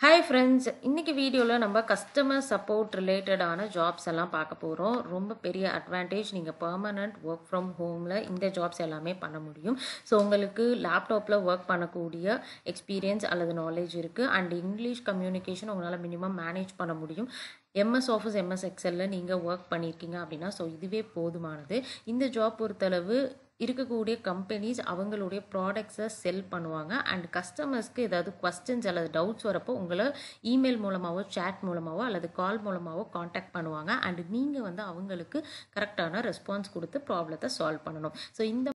hi friends இன்னைக்கு வீடியோவில் நம்ம கஸ்டமர் சப்போர்ட் ரிலேட்டடான ஜாப்ஸ் எல்லாம் பார்க்க போகிறோம் ரொம்ப பெரிய அட்வான்டேஜ் நீங்கள் பர்மனண்ட் ஒர்க் ஃப்ரம் ஹோமில் இந்த ஜாப்ஸ் எல்லாமே பண்ண முடியும் ஸோ உங்களுக்கு லேப்டாப்பில் ஒர்க் பண்ணக்கூடிய எக்ஸ்பீரியன்ஸ் அல்லது நாலேஜ் இருக்குது அண்ட் இங்கிலீஷ் கம்யூனிகேஷன் உங்களால் மினிமம் மேனேஜ் பண்ண முடியும் எம்எஸ் ஆஃபீஸ் எம்எஸ் எக்ஸலில் நீங்கள் ஒர்க் பண்ணியிருக்கீங்க அப்படின்னா ஸோ இதுவே போதுமானது இந்த ஜாப் பொறுத்தளவு இருக்கக்கூடிய கம்பெனிஸ் அவங்களுடைய ப்ராடக்ட்ஸை செல் பண்ணுவாங்க அண்ட் கஸ்டமர்ஸ்க்கு ஏதாவது கொஸ்டின்ஸ் அல்லது டவுட்ஸ் வரப்போ உங்களை இமெயில் மூலமாகவோ சேட் மூலமாகவோ அல்லது கால் மூலமாகவோ காண்டாக்ட் பண்ணுவாங்க அண்ட் நீங்கள் வந்து அவங்களுக்கு கரெக்டான ரெஸ்பான்ஸ் கொடுத்து ப்ராப்ளத்தை சால்வ் பண்ணணும் ஸோ இந்த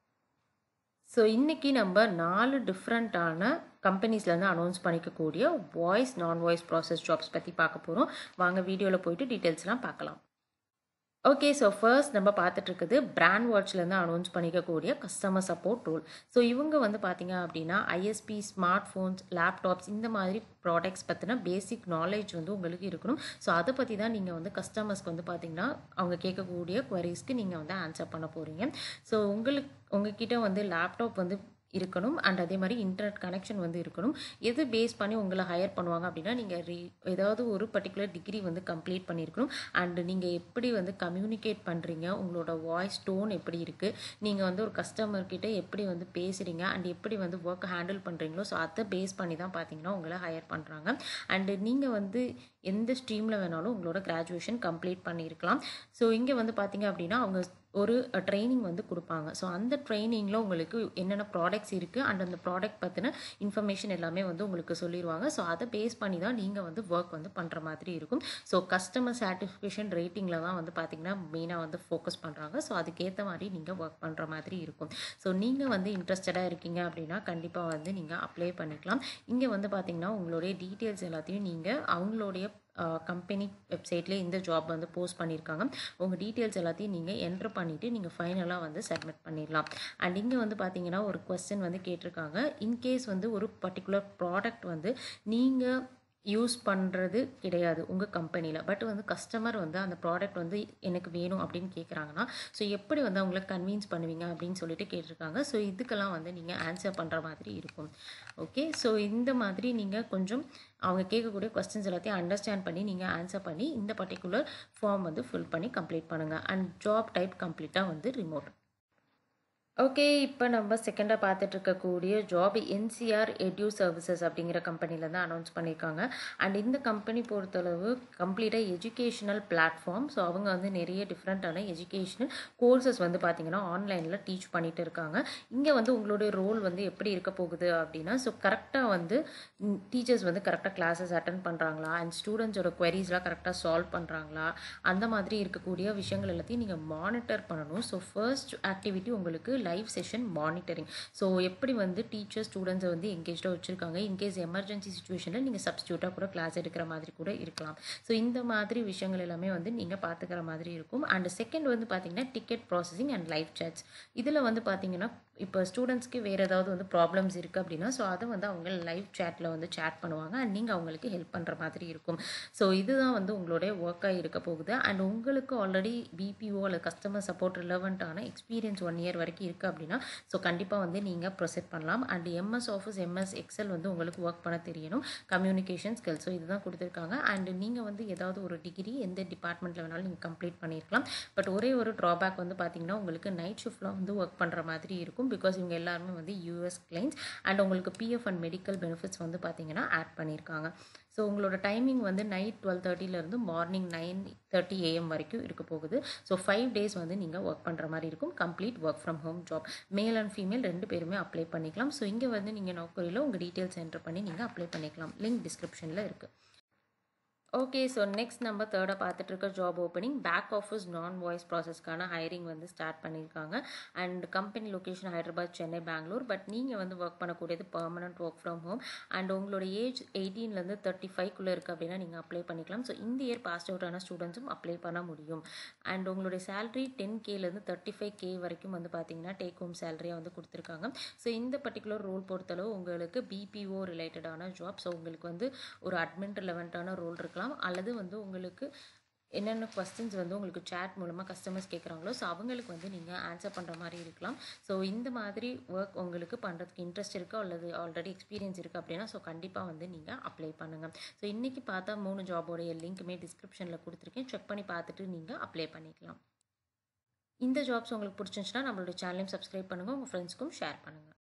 ஸோ இன்றைக்கி நம்ம நாலு டிஃப்ரெண்ட்டான கம்பெனிஸ்லேருந்து அனௌன்ஸ் பண்ணிக்கக்கூடிய voice non voice process jobs பற்றி பார்க்க போகிறோம் வாங்க வீடியோவில் போயிட்டு டீட்டெயில்ஸ்லாம் பார்க்கலாம் ஓகே ஸோ ஃபர்ஸ்ட் நம்ம பார்த்துட்டு இருக்குது பிராண்ட் வாட்ச்லேருந்து அனௌன்ஸ் பண்ணிக்கக்கூடிய கஸ்டமர் சப்போர்ட் ரோல் ஸோ இவங்க வந்து பார்த்தீங்க அப்படின்னா ஐஎஸ்பி ஸ்மார்ட் ஃபோன்ஸ் லேப்டாப்ஸ் இந்த மாதிரி ப்ராடக்ட்ஸ் பற்றின பேசிக் நாலேஜ் வந்து உங்களுக்கு இருக்கணும் ஸோ அதை பற்றி தான் நீங்கள் வந்து கஸ்டமர்ஸ்க்கு வந்து பார்த்தீங்கன்னா அவங்க கேட்கக்கூடிய குவரிஸ்க்கு நீங்கள் வந்து ஆன்சர் பண்ண போகிறீங்க ஸோ உங்களுக்கு உங்ககிட்ட வந்து லேப்டாப் வந்து இருக்கணும் அண்ட் அதே மாதிரி இன்டர்நெட் கனெக்ஷன் வந்து இருக்கணும் எது பேஸ் பண்ணி உங்களை ஹையர் பண்ணுவாங்க அப்படின்னா நீங்கள் ரீ ஏதாவது ஒரு பர்டிகுலர் டிகிரி வந்து கம்ப்ளீட் பண்ணியிருக்கணும் அண்ட் நீங்கள் எப்படி வந்து கம்யூனிகேட் பண்ணுறீங்க உங்களோட வாய்ஸ் டோன் எப்படி இருக்குது நீங்கள் வந்து ஒரு கஸ்டமர்கிட்ட எப்படி வந்து பேசுகிறீங்க அண்ட் எப்படி வந்து ஒர்க் ஹேண்டில் பண்ணுறீங்களோ ஸோ அதை பேஸ் பண்ணி தான் பார்த்தீங்கன்னா உங்களை ஹையர் பண்ணுறாங்க அண்டு நீங்கள் வந்து எந்த ஸ்ட்ரீமில் வேணாலும் உங்களோட கிராஜுவேஷன் கம்ப்ளீட் பண்ணியிருக்கலாம் ஸோ இங்கே வந்து பார்த்தீங்க அப்படின்னா அவங்க ஒரு ட்ரைனிங் வந்து கொடுப்பாங்க ஸோ அந்த ட்ரைனிங்கில் உங்களுக்கு என்னென்ன ப்ராடக்ட்ஸ் இருக்குது அண்ட் அந்த ப்ராடக்ட் பற்றின இன்ஃபர்மேஷன் எல்லாமே வந்து உங்களுக்கு சொல்லிடுவாங்க ஸோ அதை பேஸ் பண்ணி தான் நீங்கள் வந்து ஒர்க் வந்து பண்ணுற மாதிரி இருக்கும் ஸோ கஸ்டமர் சாட்டிஸ்ஃபேக்ஷன் ரேட்டிங்கில் தான் வந்து பார்த்திங்கன்னா மெயினாக வந்து ஃபோக்கஸ் பண்ணுறாங்க ஸோ அதுக்கேற்ற மாதிரி நீங்கள் ஒர்க் பண்ணுற மாதிரி இருக்கும் ஸோ நீங்கள் வந்து இன்ட்ரெஸ்டடாக இருக்கீங்க அப்படின்னா கண்டிப்பாக வந்து நீங்கள் அப்ளை பண்ணிக்கலாம் இங்கே வந்து பார்த்திங்கன்னா உங்களுடைய டீட்டெயில்ஸ் எல்லாத்தையும் நீங்கள் அவங்களுடைய கம்பெனி வெப்சைட்லேயே இந்த ஜாப் வந்து போஸ்ட் பண்ணியிருக்காங்க உங்கள் டீட்டெயில்ஸ் எல்லாத்தையும் நீங்கள் என்ட்ரு பண்ணிவிட்டு நீங்கள் ஃபைனலாக வந்து சப்மிட் பண்ணிடலாம் அண்ட் இங்கே வந்து பார்த்தீங்கன்னா ஒரு கொஸ்டின் வந்து கேட்டிருக்காங்க இன்கேஸ் வந்து ஒரு பர்டிகுலர் ப்ராடக்ட் வந்து நீங்கள் யூஸ் பண்ணுறது கிடையாது உங்கள் கம்பெனியில் பட் வந்து கஸ்டமர் வந்து அந்த ப்ராடக்ட் வந்து எனக்கு வேணும் அப்படின்னு கேட்குறாங்கன்னா ஸோ எப்படி வந்து அவங்கள கன்வின்ஸ் பண்ணுவீங்க அப்படின்னு சொல்லிட்டு கேட்டிருக்காங்க ஸோ இதுக்கெல்லாம் வந்து நீங்கள் ஆன்சர் பண்ணுற மாதிரி இருக்கும் ஓகே ஸோ இந்த மாதிரி நீங்கள் கொஞ்சம் அவங்க கேட்கக்கூடிய கொஸ்டின்ஸ் எல்லாத்தையும் அண்டர்ஸ்டாண்ட் பண்ணி நீங்கள் ஆன்சர் பண்ணி இந்த பர்டிகுலர் ஃபார்ம் வந்து ஃபில் பண்ணி கம்ப்ளீட் பண்ணுங்கள் அண்ட் ஜாப் டைப் கம்ப்ளீட்டாக வந்து ரிமோட் ஓகே இப்போ நம்ம செகண்டாக பார்த்துட்டு இருக்கக்கூடிய ஜாப் என்சிஆர் எட்யூ சர்வீசஸ் அப்படிங்கிற கம்பெனியில் தான் அனௌன்ஸ் பண்ணியிருக்காங்க அண்ட் இந்த கம்பெனி பொறுத்தளவு கம்ப்ளீட்டாக எஜுகேஷனல் பிளாட்ஃபார்ம் ஸோ அவங்க வந்து நிறைய டிஃப்ரெண்ட்டான எஜுகேஷனல் கோர்சஸ் வந்து பார்த்திங்கன்னா ஆன்லைனில் டீச் பண்ணிட்டு இருக்காங்க இங்கே வந்து உங்களுடைய ரோல் வந்து எப்படி இருக்க போகுது அப்படின்னா ஸோ கரெக்டாக வந்து டீச்சர்ஸ் வந்து கரெக்டாக கிளாஸஸ் அட்டன் பண்ணுறாங்களா அண்ட் ஸ்டூடெண்ட்ஸோட குவரிஸ்லாம் கரெக்டாக சால்வ் பண்ணுறாங்களா அந்த மாதிரி இருக்கக்கூடிய விஷயங்கள் எல்லாத்தையும் நீங்கள் மானிட்டர் பண்ணணும் ஸோ ஃபர்ஸ்ட் ஆக்டிவிட்டி உங்களுக்கு லைவ் செஷன் மானிட்டரிங் ஸோ எப்படி வந்து டீச்சர் ஸ்டூடெண்ட்ஸை வந்து எங்கேஜாக வச்சுருக்காங்க இன்கேஸ் எமர்ஜென்சி சுச்சுவேஷனில் நீங்கள் சப்ஸ்டியூட்டாக கூட கிளாஸ் எடுக்கிற மாதிரி கூட இருக்கலாம் ஸோ இந்த மாதிரி விஷயங்கள் எல்லாமே வந்து நீங்கள் பார்த்துக்கிற மாதிரி இருக்கும் அண்ட் செகண்ட் வந்து பார்த்தீங்கன்னா ticket processing and live chats இதில் வந்து பார்த்தீங்கன்னா இப்போ ஸ்டூடெண்ட்ஸ்க்கு வேறு ஏதாவது வந்து ப்ராப்ளம்ஸ் இருக்குது அப்படின்னா ஸோ அதை வந்து அவங்க லைவ் சேட்டில் வந்து சேட் பண்ணுவாங்க அண்ட் நீங்கள் அவங்களுக்கு ஹெல்ப் பண்ணுற மாதிரி இருக்கும் ஸோ இதுதான் வந்து உங்களுடைய ஒர்க்காக இருக்க போகுது அண்ட் உங்களுக்கு ஆல்ரெடி பிபிஓ அல்லது கஸ்டமர் சப்போர்ட் ரிலவெண்ட்டான எக்ஸ்பீரியன்ஸ் ஒன் இயர் வரைக்கும் இருக்குது அப்படின்னா ஸோ கண்டிப்பாக வந்து நீங்கள் ப்ரொசீட் பண்ணலாம் and MS office MS Excel வந்து உங்களுக்கு ஒர்க் பண்ண தெரியணும் கம்யூனிகேஷன் ஸ்கில் ஸோ இதுதான் கொடுத்துருக்காங்க அண்ட் நீங்கள் வந்து ஏதாவது ஒரு டிகிரி எந்த டிபார்ட்மெண்ட்டில் வேணாலும் நீங்கள் கம்ப்ளீட் பண்ணியிருக்கலாம் பட் ஒரே ஒரு ட்ராபேக் வந்து பார்த்தீங்கன்னா உங்களுக்கு நைட் ஷிஃப்ட்லாம் வந்து ஒர்க் பண்ணுற மாதிரி இருக்கும் பிகாஸ் இவங்க எல்லாருமே வந்து யூஎஸ் கிளைண்ட்ஸ் அண்ட் உங்களுக்கு பிஎஃப் அண்ட் மெடிக்கல் பெனிஃபிட்ஸ் வந்து பார்த்தீங்கன்னா ஆட் பண்ணியிருக்காங்க ஸோ உங்களோட டைமிங் வந்து நைட் டுவெல் தேர்ட்டிலேருந்து மார்னிங் நைன் தேர்ட்டி ஏஎம் வரைக்கும் இருக்க போகுது ஸோ ஃபைவ் டேஸ் வந்து நீங்கள் ஒர்க் பண்ணுற மாதிரி இருக்கும் complete work from home job male and female ரெண்டு பேருமே அப்ளை பண்ணிக்கலாம் ஸோ இங்கே வந்து நீங்கள் நோக்கரியில் உங்கள் டீட்டெயில்ஸ் என்டர் பண்ணி நீங்கள் அப்ளை பண்ணிக்கலாம் லிங்க் டிஸ்கிரிப்ஷனில் இருக்குது ஓகே ஸோ நெக்ஸ்ட் நம்ம தேர்டாக பார்த்துட்டு இருக்க job opening back office non voice ப்ராசஸ்க்கான ஹைரிங் வந்து ஸ்டார்ட் பண்ணியிருக்காங்க and company location Hyderabad Chennai Bangalore but நீங்கள் வந்து ஒர்க் பண்ணக்கூடியது permanent work from home and உங்களோட ஏஜ் எயிட்டீன்லேருந்து தேர்ட்டி ஃபைவ்க்குள்ளே இருக்குது அப்படின்னா நீங்கள் அப்ளை பண்ணிக்கலாம் ஸோ இந்த இயர் பாஸ் அவுட்டான ஸ்டூடெண்ட்ஸும் அப்ளை பண்ண முடியும் அண்ட் உங்களுடைய சேலரி டென் கேலேருந்து தேர்ட்டி ஃபைவ் கே வரைக்கும் வந்து பார்த்தீங்கன்னா டேக் ஹோம் சேலரியாக வந்து கொடுத்துருக்காங்க ஸோ இந்த பர்டிகுலர் ரோல் பொறுத்தளவு உங்களுக்கு பிபிஓ ரிலேட்டடான ஜாப் ஸோ உங்களுக்கு வந்து ஒரு அட்மின் ரிலவெண்ட்டான ரோல் இருக்கலாம் அல்லது வந்து உங்களுக்கு என்னென்ன கொஸ்டின்ஸ் வந்து உங்களுக்கு சேட் மூலமாக கஸ்டமர்ஸ் கேட்குறாங்களோ ஸோ அவங்களுக்கு வந்து நீங்கள் ஆன்சர் பண்ணுற மாதிரி இருக்கலாம் ஸோ இந்த மாதிரி ஒர்க் உங்களுக்கு பண்ணுறதுக்கு இன்ட்ரெஸ்ட் இருக்கோ அல்லது ஆல்ரெடி எக்ஸ்பீரியன்ஸ் இருக்குது அப்படின்னா ஸோ கண்டிப்பாக வந்து நீங்கள் அப்ளை பண்ணுங்கள் ஸோ இன்றைக்கி பார்த்தா மூணு ஜாபோடைய லிங்க்குமே டிஸ்கிரிப்ஷனில் கொடுத்துருக்கேன் செக் பண்ணி பார்த்துட்டு நீங்கள் அப்ளை பண்ணிக்கலாம் இந்த ஜாப்ஸ் உங்களுக்கு பிடிச்சிருந்துச்சுன்னா நம்மளோட சேனலையும் சப்ஸ்கிரைப் பண்ணுங்கள் உங்கள் ஃப்ரெண்ட்ஸ்க்கும் ஷேர் பண்ணுங்கள்